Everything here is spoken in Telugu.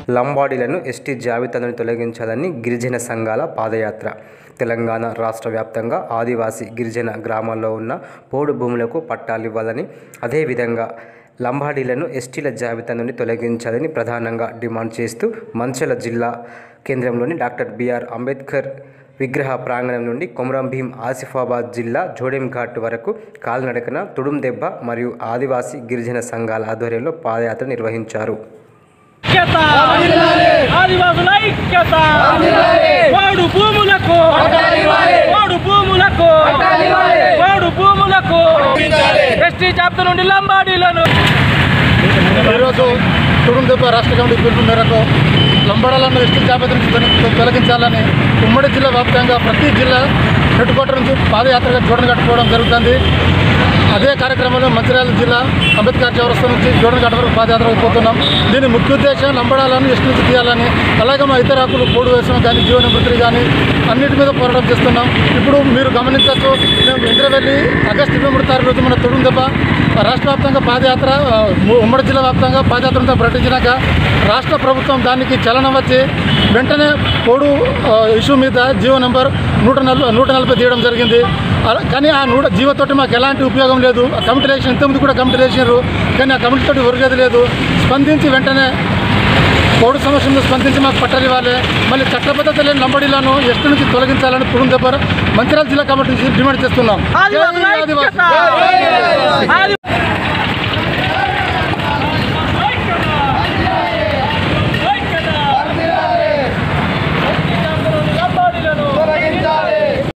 లంబాడీలను ఎస్టీ జాబితా నుండి తొలగించాలని గిరిజన సంఘాల పాదయాత్ర తెలంగాణ రాష్ట్ర వ్యాప్తంగా ఆదివాసీ గిరిజన గ్రామాల్లో ఉన్న పోడు భూములకు పట్టాలివ్వాలని అదేవిధంగా లంబాడీలను ఎస్టీల జాబితా నుండి తొలగించాలని ప్రధానంగా డిమాండ్ చేస్తూ మంచిల జిల్లా కేంద్రంలోని డాక్టర్ బిఆర్ అంబేద్కర్ విగ్రహ ప్రాంగణం నుండి కొమరం భీం ఆసిఫాబాద్ జిల్లా జోడెంఘాట్ వరకు కాలినడకన తుడుం దెబ్బ మరియు ఆదివాసీ గిరిజన సంఘాల ఆధ్వర్యంలో పాదయాత్ర నిర్వహించారు ఐక్యత ఆదివాసుల ఐక్యత వాడు భూములకు వాడు భూములకు వాడు భూములకు ఎస్టీ జాబితా నుండి లంబాడీలను ఈరోజు తుడుందెబ్బ రాష్ట్ర కమిటీ పిలుపు మేరకు లంబడాలను ఎస్టీ జాబితా నుంచి తొలగి- తొలగించాలని ఉమ్మడి జిల్లా వ్యాప్తంగా ప్రతి జిల్లా హెడ్ క్వార్టర్ నుంచి పాదయాత్రగా జోడన కట్టుకోవడం జరుగుతుంది అదే కార్యక్రమంలో మంచిర్యాల జిల్లా అంబేద్కర్ చౌరస్తా నుంచి జోడన కట్ట వరకు పాదయాత్ర పోతున్నాం దీని ముఖ్య ఉద్దేశం లంబడాలను ఎస్టీ నుంచి తీయాలని అలాగే మా ఇతర హక్కులు పోడు వేసిన కానీ జీవన వృత్తి కానీ అన్నిటి మీద పోరాటం చేస్తున్నాం ఇప్పుడు మీరు గమనించవచ్చు మేము ఇంద్రవెల్లి ఆగస్టు ఇరవై మూడు తారీఖు రోజు మన తుడుం దెబ్బ రాష్ట్ర వ్యాప్తంగా పాదయాత్ర ఆ, ము- ఉమ్మడి జిల్లా వ్యాప్తంగా పాదయాత్రతో ప్రకటించినాక రాష్ట్ర ప్రభుత్వం దానికి చలనం వచ్చి వెంటనే పోడు ఆ, ఇష్యూ మీద జీవో నెంబర్ నూట నలభై నూట నలభై తీయడం జరిగింది అలా- కానీ ఆ నూట జీవోతోటి మాకు ఎలాంటి ఉపయోగం లేదు ఆ కమిటీ వేసిన ఇంతకుముందు కూడా కమిటీ వేసినారు కానీ ఆ కమిటీ తోటి ఒరిగేది లేదు స్పందించి వెంటనే పోడు సమస్య మీద స్పందించి మాకు పట్టాలు ఇవ్వాలి మళ్ళీ చట్టబద్ధత లేని లంబడీలను ఎస్టీ నుంచి తొలగించాలని పురుగు దెబ్బ మంచిర్యాల జిల్లా కమిటీ నుంచి డిమాండ్ చేస్తున్నాం జై ఆదివాసుల ఆదివాసీ. ఐక్యత ఆది-